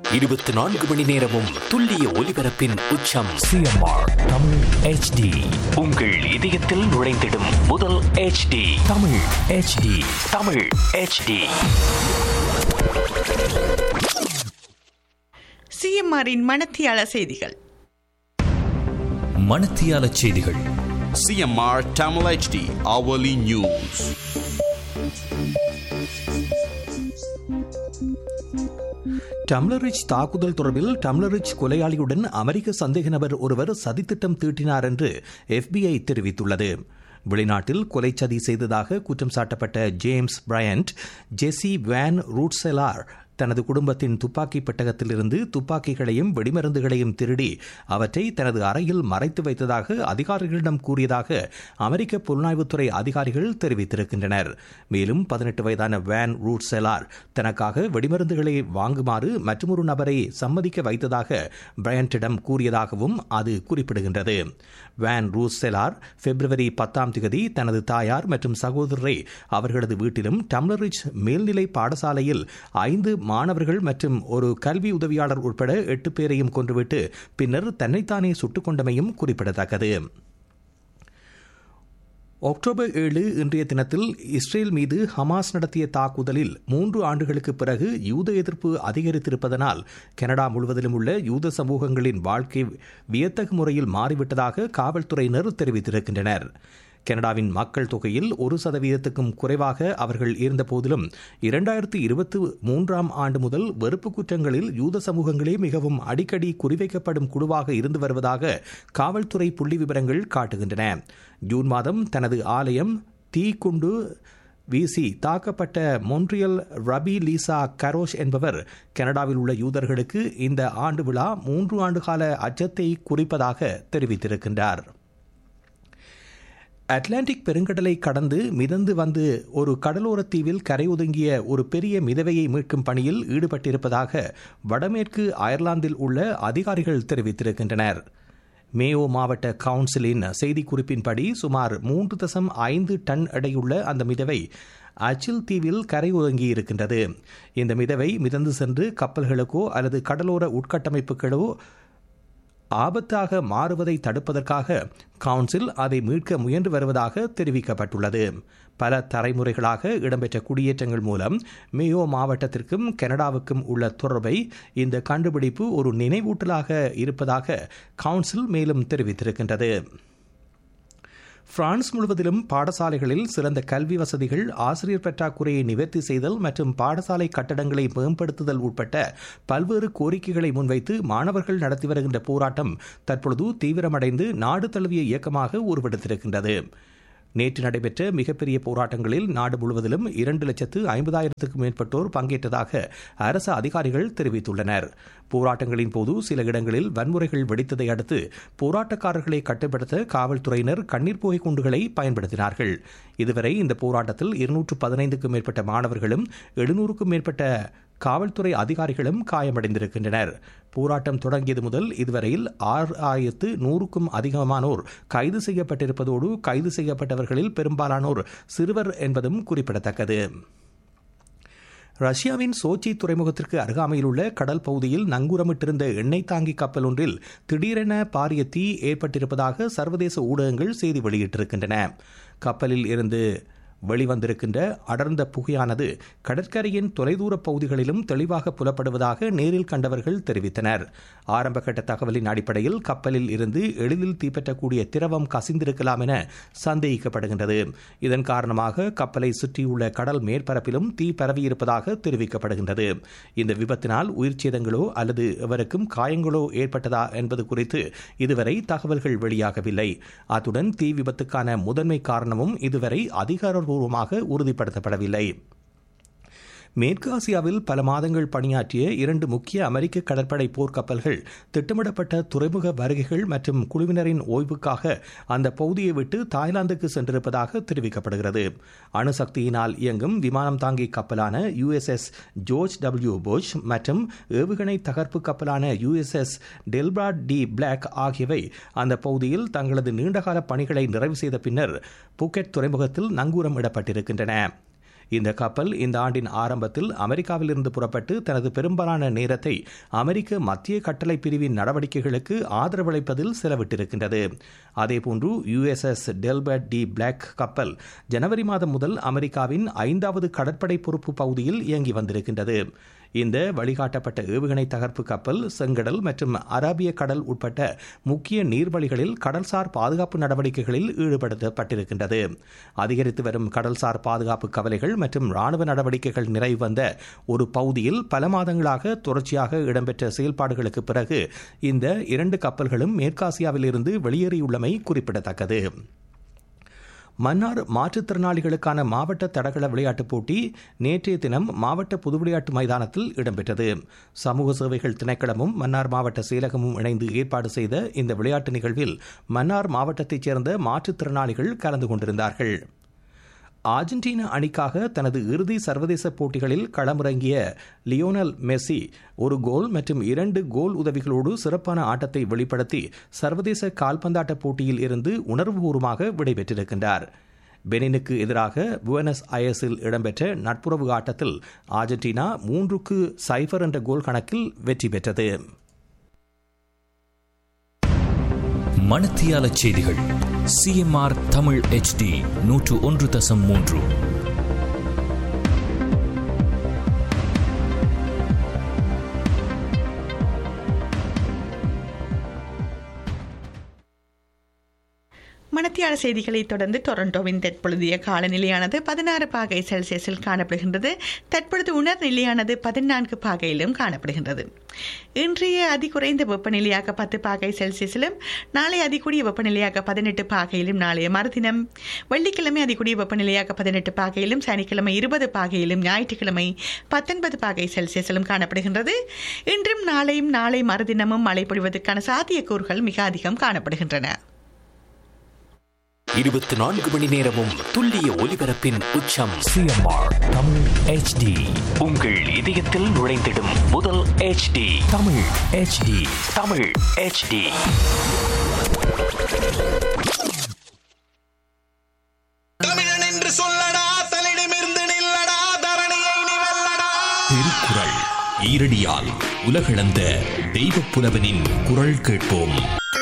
இருபத்தி நான்கு மணி நேரமும் துல்லிய ஒலிபரப்பின் உச்சம் சிஎம்ஆர் தமிழ் ஹெச்டி உங்கள் இதயத்தில் நுழைந்திடும் முதல் HD Tamil HD Tamil HD சிஎம்ஆரின் மனத்தியால செய்திகள் மணத்தியால செய்திகள் CMR Tamil HD hourly news. டம்ளரிச் தாக்குதல் தொடர்பில் டம்ளரிச் கொலையாளியுடன் அமெரிக்க சந்தேக நபர் ஒருவர் சதித்திட்டம் தீட்டினார் என்று எஃபிஐ தெரிவித்துள்ளது வெளிநாட்டில் கொலை சதி செய்ததாக குற்றம் சாட்டப்பட்ட James Bryant Jesse Van Rutselar தனது குடும்பத்தின் துப்பாக்கி பெட்டகத்திலிருந்து துப்பாக்கிகளையும் வெடிமருந்துகளையும் திருடி அவற்றை தனது அறையில் மறைத்து வைத்ததாக அதிகாரிகளிடம் கூறியதாக அமெரிக்க புலனாய்வுத்துறை அதிகாரிகள் தெரிவித்திருக்கின்றனர் மேலும் பதினெட்டு வயதான வேன் ரூட் செலார் தனக்காக வெடிமருந்துகளை வாங்குமாறு மற்றொரு நபரை சம்மதிக்க வைத்ததாக பிரையண்டிடம் கூறியதாகவும் அது குறிப்பிடுகின்றது வேன் ரூட் செலார் பிப்ரவரி பத்தாம் தேதி தனது தாயார் மற்றும் சகோதரரை அவர்களது வீட்டிலும் டம்ளரிச் மேல்நிலை பாடசாலையில் ஐந்து மாணவர்கள் மற்றும் ஒரு கல்வி உதவியாளர் உட்பட எட்டு பேரையும் கொன்றுவிட்டு பின்னர் தன்னைத்தானே சுட்டுக் கொண்டமையும் குறிப்பிடத்தக்கது அக்டோபர் ஏழு இன்றைய தினத்தில் இஸ்ரேல் மீது ஹமாஸ் நடத்திய தாக்குதலில் மூன்று ஆண்டுகளுக்கு பிறகு யூத எதிர்ப்பு அதிகரித்திருப்பதனால் கனடா முழுவதிலும் உள்ள யூத சமூகங்களின் வாழ்க்கை வியத்தகு முறையில் மாறிவிட்டதாக காவல்துறையினர் தெரிவித்திருக்கின்றனர் கனடாவின் மக்கள் தொகையில் ஒரு சதவீதத்துக்கும் குறைவாக அவர்கள் இருந்த போதிலும் இரண்டாயிரத்தி இருபத்தி மூன்றாம் ஆண்டு முதல் வெறுப்பு குற்றங்களில் யூத சமூகங்களே மிகவும் அடிக்கடி குறிவைக்கப்படும் குழுவாக இருந்து வருவதாக காவல்துறை புள்ளி விவரங்கள் காட்டுகின்றன ஜூன் மாதம் தனது ஆலயம் தீக்குண்டு வீசி தாக்கப்பட்ட மொன்ட்ரியல் ரபி லீசா கரோஷ் என்பவர் கனடாவில் உள்ள யூதர்களுக்கு இந்த ஆண்டு விழா மூன்று ஆண்டுகால அச்சத்தை குறிப்பதாக தெரிவித்திருக்கின்றார் அட்லாண்டிக் பெருங்கடலை கடந்து மிதந்து வந்து ஒரு கடலோர தீவில் கரை ஒதுங்கிய ஒரு பெரிய மிதவையை மீட்கும் பணியில் ஈடுபட்டிருப்பதாக வடமேற்கு அயர்லாந்தில் உள்ள அதிகாரிகள் தெரிவித்திருக்கின்றனர் மேயோ மாவட்ட கவுன்சிலின் செய்திக்குறிப்பின்படி சுமார் மூன்று தசம் ஐந்து டன் எடையுள்ள அந்த மிதவை அச்சில் தீவில் கரை ஒதுங்கி இருக்கின்றது இந்த மிதவை மிதந்து சென்று கப்பல்களுக்கோ அல்லது கடலோர உட்கட்டமைப்புகளோ ஆபத்தாக மாறுவதை தடுப்பதற்காக கவுன்சில் அதை மீட்க முயன்று வருவதாக தெரிவிக்கப்பட்டுள்ளது பல தலைமுறைகளாக இடம்பெற்ற குடியேற்றங்கள் மூலம் மேயோ மாவட்டத்திற்கும் கனடாவுக்கும் உள்ள தொடர்பை இந்த கண்டுபிடிப்பு ஒரு நினைவூட்டலாக இருப்பதாக கவுன்சில் மேலும் தெரிவித்திருக்கின்றது பிரான்ஸ் முழுவதிலும் பாடசாலைகளில் சிறந்த கல்வி வசதிகள் ஆசிரியர் பற்றாக்குறையை நிவர்த்தி செய்தல் மற்றும் பாடசாலை கட்டடங்களை மேம்படுத்துதல் உட்பட்ட பல்வேறு கோரிக்கைகளை முன்வைத்து மாணவர்கள் நடத்தி வருகின்ற போராட்டம் தற்பொழுது தீவிரமடைந்து நாடு தழுவிய இயக்கமாக உருவெடுத்திருக்கின்றது நேற்று நடைபெற்ற மிகப்பெரிய போராட்டங்களில் நாடு முழுவதிலும் இரண்டு லட்சத்து ஐம்பதாயிரத்துக்கும் மேற்பட்டோர் பங்கேற்றதாக அரசு அதிகாரிகள் தெரிவித்துள்ளனர் போராட்டங்களின் போது சில இடங்களில் வன்முறைகள் வெடித்ததை அடுத்து போராட்டக்காரர்களை கட்டுப்படுத்த காவல்துறையினர் கண்ணீர் புகை குண்டுகளை பயன்படுத்தினார்கள் இதுவரை இந்த போராட்டத்தில் இருநூற்று பதினைந்துக்கும் மேற்பட்ட மாணவர்களும் எழுநூறுக்கும் மேற்பட்ட காவல்துறை அதிகாரிகளும் காயமடைந்திருக்கின்றனர் போராட்டம் தொடங்கியது முதல் இதுவரையில் ஆறு ஆயிரத்து நூறுக்கும் அதிகமானோர் கைது செய்யப்பட்டிருப்பதோடு கைது செய்யப்பட்டவர்களில் பெரும்பாலானோர் சிறுவர் என்பதும் குறிப்பிடத்தக்கது ரஷ்யாவின் சோச்சி துறைமுகத்திற்கு அருகாமையில் உள்ள கடல் பகுதியில் நங்கூரமிட்டிருந்த எண்ணெய் தாங்கி கப்பல் ஒன்றில் திடீரென பாரிய தீ ஏற்பட்டிருப்பதாக சர்வதேச ஊடகங்கள் செய்தி வெளியிட்டிருக்கின்றன கப்பலில் இருந்து வெளிவந்திருக்கின்ற அடர்ந்த புகையானது கடற்கரையின் தொலைதூர பகுதிகளிலும் தெளிவாக புலப்படுவதாக நேரில் கண்டவர்கள் தெரிவித்தனர் ஆரம்பகட்ட தகவலின் அடிப்படையில் கப்பலில் இருந்து எளிதில் தீப்பற்றக்கூடிய திரவம் கசிந்திருக்கலாம் என சந்தேகிக்கப்படுகின்றது இதன் காரணமாக கப்பலை சுற்றியுள்ள கடல் மேற்பரப்பிலும் தீ பரவியிருப்பதாக தெரிவிக்கப்படுகின்றது இந்த விபத்தினால் உயிர் சேதங்களோ அல்லது எவருக்கும் காயங்களோ ஏற்பட்டதா என்பது குறித்து இதுவரை தகவல்கள் வெளியாகவில்லை அத்துடன் தீ விபத்துக்கான முதன்மை காரணமும் இதுவரை அதிகார பூர்வமாக உறுதிப்படுத்தப்படவில்லை மேற்கு ஆசியாவில் பல மாதங்கள் பணியாற்றிய இரண்டு முக்கிய அமெரிக்க கடற்படை போர்க்கப்பல்கள் திட்டமிடப்பட்ட துறைமுக வருகைகள் மற்றும் குழுவினரின் ஓய்வுக்காக அந்த பகுதியை விட்டு தாய்லாந்துக்கு சென்றிருப்பதாக தெரிவிக்கப்படுகிறது அணுசக்தியினால் இயங்கும் விமானம் தாங்கி கப்பலான யுஎஸ்எஸ் ஜோர்ஜ் டபிள்யூ புஷ் மற்றும் ஏவுகணை தகர்ப்பு கப்பலான யுஎஸ்எஸ் டெல்பிராட் டி பிளாக் ஆகியவை அந்த பகுதியில் தங்களது நீண்டகால பணிகளை நிறைவு செய்த பின்னர் புக்கெட் துறைமுகத்தில் நங்கூரம் இடப்பட்டிருக்கின்றன இந்த கப்பல் இந்த ஆண்டின் ஆரம்பத்தில் அமெரிக்காவிலிருந்து புறப்பட்டு தனது பெரும்பாலான நேரத்தை அமெரிக்க மத்திய கட்டளை பிரிவின் நடவடிக்கைகளுக்கு ஆதரவளிப்பதில் செலவிட்டிருக்கின்றது அதேபோன்று யுஎஸ்எஸ் டெல்பர்ட் டி பிளாக் கப்பல் ஜனவரி மாதம் முதல் அமெரிக்காவின் ஐந்தாவது கடற்படை பொறுப்பு பகுதியில் இயங்கி வந்திருக்கின்றது இந்த வழிகாட்டப்பட்ட ஏவுகணை தகர்ப்பு கப்பல் செங்கடல் மற்றும் அராபிய கடல் உட்பட்ட முக்கிய நீர்வழிகளில் கடல்சார் பாதுகாப்பு நடவடிக்கைகளில் ஈடுபடுத்தப்பட்டிருக்கின்றது அதிகரித்து வரும் கடல்சார் பாதுகாப்பு கவலைகள் மற்றும் ராணுவ நடவடிக்கைகள் நிறைவு வந்த ஒரு பகுதியில் பல மாதங்களாக தொடர்ச்சியாக இடம்பெற்ற செயல்பாடுகளுக்கு பிறகு இந்த இரண்டு கப்பல்களும் மேற்காசியாவில் இருந்து வெளியேறியுள்ளமை குறிப்பிடத்தக்கது மன்னார் மாற்றுத்திறனாளிகளுக்கான மாவட்ட தடகள விளையாட்டுப் போட்டி நேற்றைய தினம் மாவட்ட பொது விளையாட்டு மைதானத்தில் இடம்பெற்றது சமூக சேவைகள் திணைக்களமும் மன்னார் மாவட்ட செயலகமும் இணைந்து ஏற்பாடு செய்த இந்த விளையாட்டு நிகழ்வில் மன்னார் மாவட்டத்தைச் சேர்ந்த மாற்றுத்திறனாளிகள் கலந்து கொண்டிருந்தார்கள் அர்ஜென்டினா அணிக்காக தனது இறுதி சர்வதேச போட்டிகளில் களமிறங்கிய லியோனல் மெஸ்ஸி ஒரு கோல் மற்றும் இரண்டு கோல் உதவிகளோடு சிறப்பான ஆட்டத்தை வெளிப்படுத்தி சர்வதேச கால்பந்தாட்ட போட்டியில் இருந்து உணர்வுபூர்வமாக விடைபெற்றிருக்கின்றார் பெனினுக்கு எதிராக புவனஸ் அயர்ஸில் இடம்பெற்ற நட்புறவு ஆட்டத்தில் அர்ஜென்டினா மூன்றுக்கு சைஃபர் என்ற கோல் கணக்கில் வெற்றி பெற்றது மணத்தியால செய்திகள் சிஎம்ஆர் தமிழ் HD நூற்று ஒன்று தசம் மூன்று மணத்தியால செய்திகளை தொடர்ந்து டொரண்டோவின் தற்பொழுதைய காலநிலையானது பதினாறு பாகை செல்சியஸில் காணப்படுகின்றது தற்பொழுது உணர் நிலையானது பதினான்கு பாகையிலும் காணப்படுகின்றது இன்றைய அதிகுறைந்த வெப்பநிலையாக பத்து பாகை செல்சியஸிலும் நாளை அதிகூடிய வெப்பநிலையாக பதினெட்டு பாகையிலும் நாளைய மறுதினம் வெள்ளிக்கிழமை அதிகூடிய வெப்பநிலையாக பதினெட்டு பாகையிலும் சனிக்கிழமை இருபது பாகையிலும் ஞாயிற்றுக்கிழமை பத்தொன்பது பாகை செல்சியஸிலும் காணப்படுகின்றது இன்றும் நாளையும் நாளை மறுதினமும் மழை பொழிவதற்கான சாத்தியக்கூறுகள் மிக அதிகம் காணப்படுகின்றன இருபத்தி நான்கு மணி நேரமும் துல்லிய ஒலிபரப்பின் உச்சம் சிஎம்ஆர் தமிழ் HD உங்கள் இதயத்தில் நுழைந்திடும் முதல் HD Tamil HD Tamil HD தமிழன் என்று சொல்லடா தலிடமிருந்து நில்லடா தரணியை நீ வெல்லடா திருக்குறள் ஈரடியால் உலகளந்த தெய்வப் புலவனின் குரல் கேட்போம்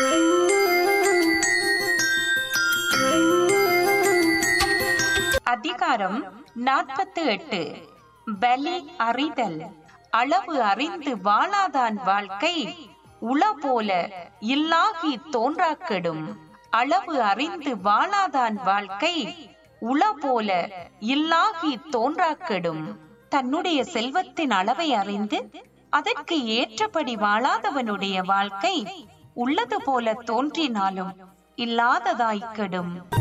அதிகாரம் நாற்பத்து எட்டு பலி அறிதல் அளவு அறிந்து வாழாதான் வாழ்க்கை உள போல இல்லாகி தோன்றாக்கெடும் அளவு அறிந்து வாழாதான் வாழ்க்கை உள போல இல்லாகி தோன்றாக்கெடும் தன்னுடைய செல்வத்தின் அளவை அறிந்து அதற்கு ஏற்றபடி வாழாதவனுடைய வாழ்க்கை உள்ளது போல தோன்றினாலும் இல்லாததாய்க்கெடும்